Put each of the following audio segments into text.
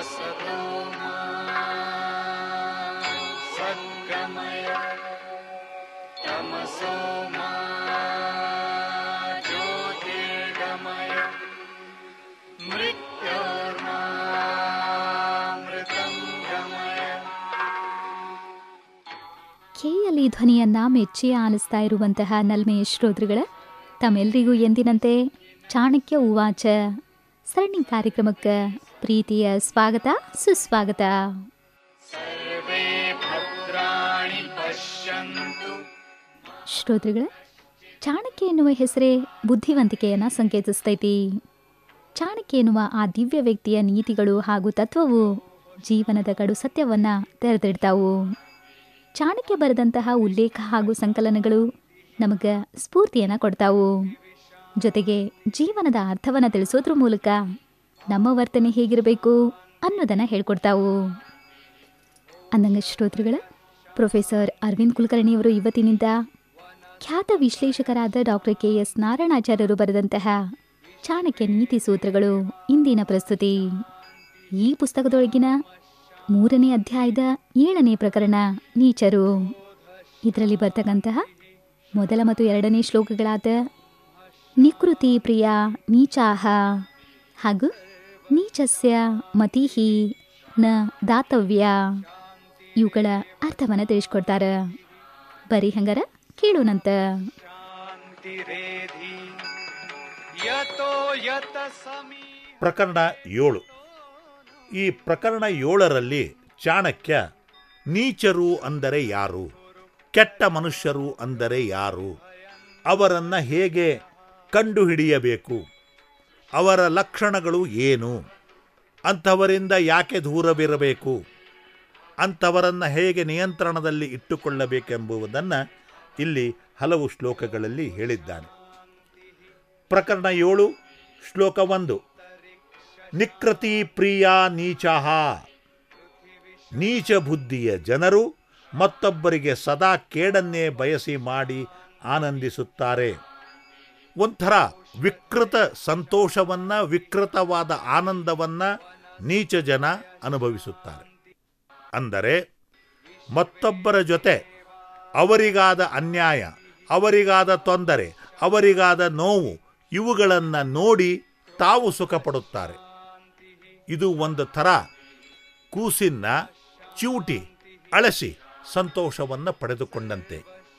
असतो मा सद्गमय तमसो मा ज्योतिर्गमय मृत्योर्मामृतं गमय ಕೆಯಲ್ಲಿ ಧ್ವನಿಯನ್ನ ಮೆಚ್ಚಿ ಆಲಿಸ್ತಾ ಇರುವಂತಹ ನಲ್ಮೆಯ ಶ್ರೋತೃಗಳ ತಮ್ಮೆಲ್ಲರಿಗೂ ಎಂದಿನಂತೆ ಚಾಣಕ್ಯ ಉವಾಚ ಸರಣಿ ಕಾರ್ಯಕ್ರಮಕ್ಕೆ ಪ್ರೀತಿಯ ಸ್ವಾಗತ ಸುಸ್ವಾಗತ सर्वे भद्राणि पश्यन्तु ಶ್ರೋತೃಗಳ ಚಾಣಕ್ಯ ಎನ್ನುವ ಹೆಸರೇ ಬುದ್ಧಿವಂತಿಕೆಯನ್ನು ಸಂಕೇತಿಸ್ತೈತಿ ಚಾಣಕ್ಯ ಎನ್ನುವ ಆ ದಿವ್ಯ ವ್ಯಕ್ತಿಯ ನೀತಿಗಳು ಹಾಗೂ ತತ್ವವು ಜೀವನದ ಕಡು ಸತ್ಯವನ್ನು ತೆರೆದಿಡ್ತಾವು ಚಾಣಕ್ಯ ಬರೆದಂತಹ ಉಲ್ಲೇಖ ಹಾಗೂ ಸಂಕಲನಗಳು ನಮಗೆ ಸ್ಫೂರ್ತಿಯನ್ನು ಕೊಡ್ತಾವು ಜೊತೆಗೆ ಜೀವನದ ಅರ್ಥವನ್ನು ತಿಳಿಸೋದ್ರ ಮೂಲಕ ನಮ್ಮ ವರ್ತನೆ ಹೇಗಿರಬೇಕು ಅನ್ನೋದನ್ನು ಹೇಳ್ಕೊಡ್ತಾವು ಅಂದಂಗ ಶ್ರೋತೃಗಳ ಪ್ರೊಫೆಸರ್ ಅರವಿಂದ್ ಕುಲಕರ್ಣಿಯವರು ಇವತ್ತಿನಿಂದ ಖ್ಯಾತ ವಿಶ್ಲೇಷಕರಾದ ಡಾಕ್ಟರ್ ಕೆ ಎಸ್ ನಾರಾಯಣಾಚಾರ್ಯರು ಬರೆದಂತಹ ಚಾಣಕ್ಯ ನೀತಿ ಸೂತ್ರಗಳು ಇಂದಿನ ಪ್ರಸ್ತುತಿ ಈ ಪುಸ್ತಕದೊಳಗಿನ ಮೂರನೇ ಅಧ್ಯಾಯದ ಏಳನೇ ಪ್ರಕರಣ ನೀಚರು ಇದರಲ್ಲಿ ಬರ್ತಕ್ಕಂತಹ ಮೊದಲ ಮತ್ತು ಎರಡನೇ ಶ್ಲೋಕಗಳಾದ ನಿಕೃತಿ ಪ್ರಿಯ ನೀಚಾಹ ಹಾಗೂ ನೀಚಸ್ಯ ಮತಿಹಿ ನ ದಾತವ್ಯ ಇವುಗಳ ಅರ್ಥವನ್ನು ತಿಳಿಸ್ಕೊಡ್ತಾರೆ ಬರೀ ಹಂಗಾರ ಕೇಳೋಣಂತ शान्तिरेधि यतो यत समी ಪ್ರಕರಣ ಏಳು ಈ ಪ್ರಕರಣ ಏಳರಲ್ಲಿ ಚಾಣಕ್ಯ ನೀಚರು ಅಂದರೆ ಯಾರು ಕೆಟ್ಟ ಮನುಷ್ಯರು ಅಂದರೆ ಯಾರು ಅವರನ್ನು ಹೇಗೆ ಕಂಡುಹಿಡಿಯಬೇಕು ಅವರ ಲಕ್ಷಣಗಳು ಏನು ಅಂಥವರಿಂದ ಯಾಕೆ ದೂರವಿರಬೇಕು ಅಂಥವರನ್ನು ಹೇಗೆ ನಿಯಂತ್ರಣದಲ್ಲಿ ಇಟ್ಟುಕೊಳ್ಳಬೇಕೆಂಬುದನ್ನು ಇಲ್ಲಿ ಹಲವು ಶ್ಲೋಕಗಳಲ್ಲಿ ಹೇಳಿದ್ದಾನೆ ಪ್ರಕರಣ ಏಳು ಶ್ಲೋಕ ಒಂದು ನಿಕೃತಿ ಪ್ರಿಯ ನೀಚಃ ನೀಚ ಬುದ್ಧಿಯ ಜನರು ಮತ್ತೊಬ್ಬರಿಗೆ ಸದಾ ಕೇಡನ್ನೇ ಬಯಸಿ ಮಾಡಿ ಆನಂದಿಸುತ್ತಾರೆ ಒಂಥರ ವಿಕೃತ ಸಂತೋಷವನ್ನ ವಿಕೃತವಾದ ಆನಂದವನ್ನ ನೀಚ ಜನ ಅನುಭವಿಸುತ್ತಾರೆ ಅಂದರೆ ಮತ್ತೊಬ್ಬರ ಜೊತೆ ಅವರಿಗಾದ ಅನ್ಯಾಯ ಅವರಿಗಾದ ತೊಂದರೆ ಅವರಿಗಾದ ನೋವು ಇವುಗಳನ್ನು ನೋಡಿ ತಾವು ಸುಖಪಡುತ್ತಾರೆ ಇದು ಒಂದು ಥರ ಕೂಸಿನ ಚಿವುಟಿ ಅಳಸಿ ಸಂತೋಷವನ್ನು ಪಡೆದುಕೊಂಡಂತೆ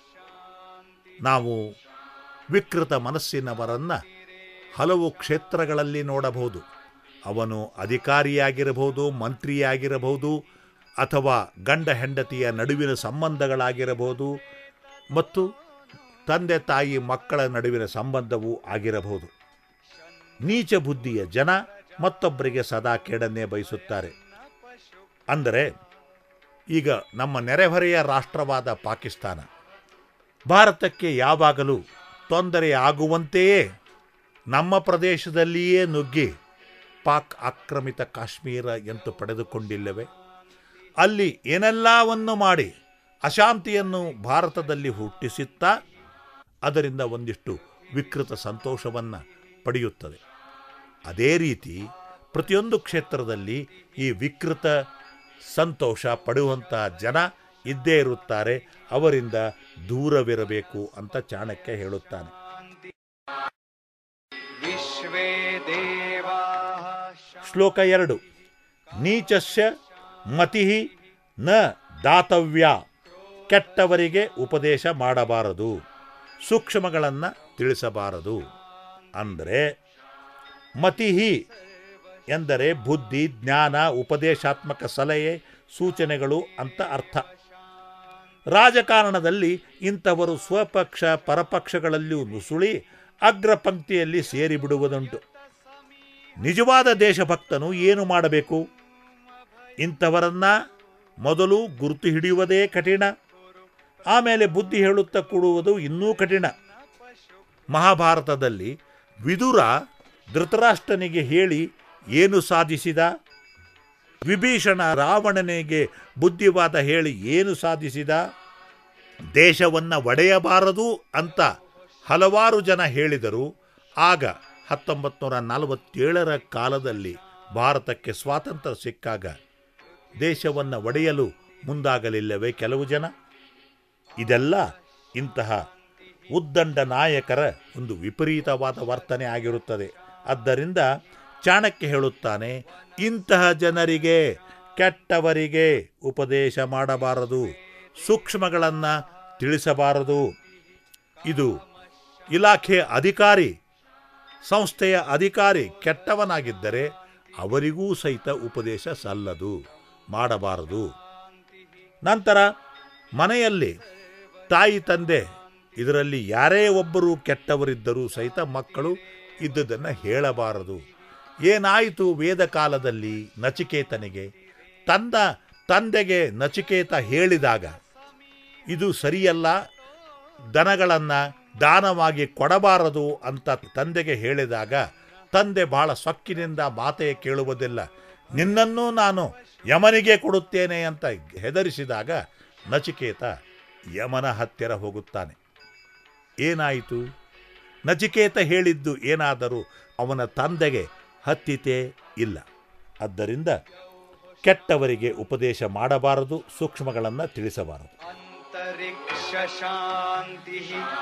ನಾವು ವಿಕೃತ ಮನಸ್ಸಿನವರನ್ನು ಹಲವು ಕ್ಷೇತ್ರಗಳಲ್ಲಿ ನೋಡಬಹುದು ಅವನು ಅಧಿಕಾರಿಯಾಗಿರಬಹುದು ಮಂತ್ರಿಯಾಗಿರಬಹುದು ಅಥವಾ ಗಂಡ ಹೆಂಡತಿಯ ನಡುವಿನ ಸಂಬಂಧಗಳಾಗಿರಬಹುದು ಮತ್ತು ತಂದೆ ತಾಯಿ ಮಕ್ಕಳ ನಡುವಿನ ಸಂಬಂಧವೂ ಆಗಿರಬಹುದು ನೀಚ ಬುದ್ಧಿಯ ಜನ ಮತ್ತೊಬ್ಬರಿಗೆ ಸದಾ ಕೇಡನ್ನೇ ಬಯಸುತ್ತಾರೆ ಅಂದರೆ ಈಗ ನಮ್ಮ ನೆರೆಹೊರೆಯ ರಾಷ್ಟ್ರವಾದ ಪಾಕಿಸ್ತಾನ ಭಾರತಕ್ಕೆ ಯಾವಾಗಲೂ ತೊಂದರೆ ಆಗುವಂತೆಯೇ ನಮ್ಮ ಪ್ರದೇಶದಲ್ಲಿಯೇ ನುಗ್ಗಿ ಪಾಕ್ ಆಕ್ರಮಿತ ಕಾಶ್ಮೀರ ಎಂದು ಪಡೆದುಕೊಂಡಿಲ್ಲವೇ ಅಲ್ಲಿ ಏನೆಲ್ಲವನ್ನು ಮಾಡಿ ಅಶಾಂತಿಯನ್ನು ಭಾರತದಲ್ಲಿ ಹುಟ್ಟಿಸುತ್ತಾ ಅದರಿಂದ ಒಂದಿಷ್ಟು ವಿಕೃತ ಸಂತೋಷವನ್ನು ಪಡೆಯುತ್ತದೆ ಅದೇ ರೀತಿ ಪ್ರತಿಯೊಂದು ಕ್ಷೇತ್ರದಲ್ಲಿ ಈ ವಿಕೃತ ಸಂತೋಷ ಪಡೆಯುವಂಥ ಜನ ಇದ್ದೇ ಇರುತ್ತಾರೆ ಅವರಿಂದ ದೂರವಿರಬೇಕು ಅಂತ ಚಾಣಕ್ಯ ಹೇಳುತ್ತಾನೆ विश्वे देवाः ಶ್ಲೋಕ ಎರಡು ನೀಚಸ್ಯ ಮತಿ ನ ದಾತವ್ಯ ಕೆಟ್ಟವರಿಗೆ ಉಪದೇಶ ಮಾಡಬಾರದು ಸೂಕ್ಷ್ಮಗಳನ್ನು ತಿಳಿಸಬಾರದು ಅಂದರೆ ಮತಿಹಿ ಎಂದರೆ ಬುದ್ಧಿ ಜ್ಞಾನ ಉಪದೇಶಾತ್ಮಕ ಸಲಹೆ ಸೂಚನೆಗಳು ಅಂತ ಅರ್ಥ ರಾಜಕಾರಣದಲ್ಲಿ ಇಂಥವರು ಸ್ವಪಕ್ಷ ಪರಪಕ್ಷಗಳಲ್ಲಿಯೂ ನುಸುಳಿ ಅಗ್ರ ಪಂಕ್ತಿಯಲ್ಲಿ ಸೇರಿಬಿಡುವುದುಂಟು ನಿಜವಾದ ದೇಶಭಕ್ತನು ಏನು ಮಾಡಬೇಕು ಇಂಥವರನ್ನ ಮೊದಲು ಗುರುತು ಹಿಡಿಯುವುದೇ ಕಠಿಣ ಆಮೇಲೆ ಬುದ್ಧಿ ಹೇಳುತ್ತಾ ಕೂಡುವುದು ಇನ್ನೂ ಕಠಿಣ ಮಹಾಭಾರತದಲ್ಲಿ ವಿದುರ ಧೃತರಾಷ್ಟ್ರನಿಗೆ ಹೇಳಿ ಏನು ಸಾಧಿಸಿದ ವಿಭೀಷಣ ರಾವಣನಿಗೆ ಬುದ್ಧಿವಾದ ಹೇಳಿ ಏನು ಸಾಧಿಸಿದ ದೇಶವನ್ನು ಒಡೆಯಬಾರದು ಅಂತ ಹಲವಾರು ಜನ ಹೇಳಿದರು ಆಗ ಹತ್ತೊಂಬತ್ತು ನೂರ ನಲವತ್ತೇಳರ ಕಾಲದಲ್ಲಿ ಭಾರತಕ್ಕೆ ಸ್ವಾತಂತ್ರ್ಯ ಸಿಕ್ಕಾಗ ದೇಶವನ್ನು ಒಡೆಯಲು ಮುಂದಾಗಲಿಲ್ಲವೇ ಕೆಲವು ಜನ ಇದೆಲ್ಲ ಇಂತಹ ಉದ್ದಂಡ ನಾಯಕರ ಒಂದು ವಿಪರೀತವಾದ ವರ್ತನೆ ಆಗಿರುತ್ತದೆ ಆದ್ದರಿಂದ ಚಾಣಕ್ಯ ಹೇಳುತ್ತಾನೆ ಇಂತಹ ಜನರಿಗೆ ಕೆಟ್ಟವರಿಗೆ ಉಪದೇಶ ಮಾಡಬಾರದು ಸೂಕ್ಷ್ಮಗಳನ್ನು ತಿಳಿಸಬಾರದು ಇದು ಇಲಾಖೆ ಅಧಿಕಾರಿ ಸಂಸ್ಥೆಯ ಅಧಿಕಾರಿ ಕೆಟ್ಟವನಾಗಿದ್ದರೆ ಅವರಿಗೂ ಸಹಿತ ಉಪದೇಶ ಸಲ್ಲದು ಮಾಡಬಾರದು ನಂತರ ಮನೆಯಲ್ಲಿ ತಾಯಿ ತಂದೆ ಇದರಲ್ಲಿ ಯಾರೇ ಒಬ್ಬರು ಕೆಟ್ಟವರಿದ್ದರೂ ಸಹಿತ ಮಕ್ಕಳು ಇದ್ದುದನ್ನು ಹೇಳಬಾರದು ಏನಾಯಿತು ವೇದ ಕಾಲದಲ್ಲಿ ನಚಿಕೇತನಿಗೆ ತಂದ ತಂದೆಗೆ ನಚಿಕೇತ ಹೇಳಿದಾಗ ಇದು ಸರಿಯಲ್ಲ ದನಗಳನ್ನು ದಾನವಾಗಿ ಕೊಡಬಾರದು ಅಂತ ತಂದೆಗೆ ಹೇಳಿದಾಗ ತಂದೆ ಬಹಳ ಸೊಕ್ಕಿನಿಂದ ಮಾತೆಯ ಕೇಳುವುದಿಲ್ಲ ನಿನ್ನನ್ನೂ ನಾನು ಯಮನಿಗೆ ಕೊಡುತ್ತೇನೆ ಅಂತ ಹೆದರಿಸಿದಾಗ ನಚಿಕೇತ ಯಮನ ಹತ್ತಿರ ಹೋಗುತ್ತಾನೆ ಏನಾಯಿತು ನಚಿಕೇತ ಹೇಳಿದ್ದು ಏನಾದರೂ ಅವನ ತಂದೆಗೆ ಹತ್ತಿತೇ ಇಲ್ಲ ಆದ್ದರಿಂದ ಕೆಟ್ಟವರಿಗೆ ಉಪದೇಶ ಮಾಡಬಾರದು ಸೂಕ್ಷ್ಮಗಳನ್ನು ತಿಳಿಸಬಾರದು ಅಂತರಿಕ್ಷ ಶಾಂತಿ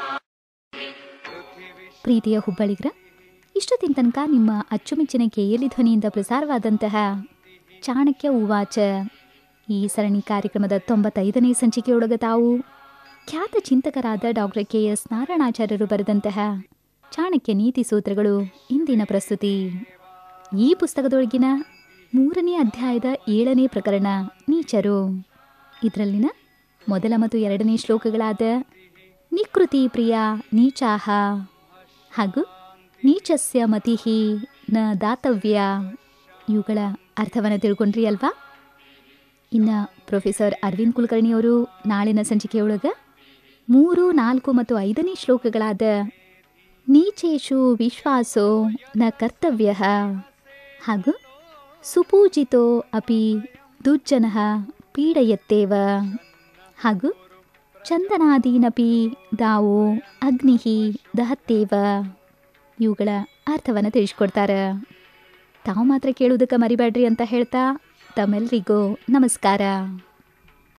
ಪೃಥಿವಿ ಪ್ರೀತಿಯ ಹುಬ್ಬಳ್ಳಿಗರ ಇಷ್ಟೊತ್ತಿನ ತನಕ ನಿಮ್ಮ ಅಚ್ಚುಮೆಚ್ಚಿನ ಕೇಯಲಿ ಧ್ವನಿಯಿಂದ ಪ್ರಸಾರವಾದಂತಹ ಚಾಣಕ್ಯ ಉವಾಚ ಈ ಸರಣಿ ಕಾರ್ಯಕ್ರಮದ ತೊಂಬತ್ತೈದನೇ ಸಂಚಿಕೆಯೊಳಗೆ ತಾವು ಖ್ಯಾತ ಚಿಂತಕರಾದ ಡಾಕ್ಟರ್ ಕೆ ಎಸ್ ನಾರಾಯಣಾಚಾರ್ಯರು ಬರೆದಂತಹ ಚಾಣಕ್ಯ ನೀತಿ ಸೂತ್ರಗಳು ಇಂದಿನ ಪ್ರಸ್ತುತಿ ಈ ಪುಸ್ತಕದೊಳಗಿನ ಮೂರನೇ ಅಧ್ಯಾಯದ ಏಳನೇ ಪ್ರಕರಣ ನೀಚರು ಇದರಲ್ಲಿನ ಮೊದಲ ಮತ್ತು ಎರಡನೇ ಶ್ಲೋಕಗಳಾದ ನಿಕೃತಿ ಪ್ರಿಯ ನೀಚಾಹ ಹಾಗೂ ನೀಚಸ್ಯ ಮತಿಹಿ ನ ದಾತವ್ಯ ಇವುಗಳ ಅರ್ಥವನ್ನು ತಿಳ್ಕೊಂಡ್ರಿ ಅಲ್ವಾ ಇನ್ನು ಪ್ರೊಫೆಸರ್ ಅರವಿಂದ್ ಕುಲಕರ್ಣಿಯವರು ನಾಳಿನ ಸಂಚಿಕೆಯೊಳಗೆ ಮೂರು ನಾಲ್ಕು ಮತ್ತು ಐದನೇ ಶ್ಲೋಕಗಳಾದ ನೀಚೇಶು ವಿಶ್ವಾಸೋ ನ ಕರ್ತವ್ಯ ಹಾಗೂ ಸುಪೂಜಿತೋ ಅಪಿ ದುರ್ಜನ ಪೀಡಯತ್ತೇವ ಹಾಗೂ ಚಂದನಾದೀನಪಿ ದಾವೋ ಅಗ್ನಿ ದಹತ್ತೇವ ಇವುಗಳ ಅರ್ಥವನ್ನು ತಿಳಿಸ್ಕೊಡ್ತಾರೆ ತಾವು ಮಾತ್ರ ಕೇಳುವುದಕ್ಕೆ ಮರಿಬೇಡ್ರಿ ಅಂತ ಹೇಳ್ತಾ ತಮ್ಮೆಲ್ಲರಿಗೂ ನಮಸ್ಕಾರ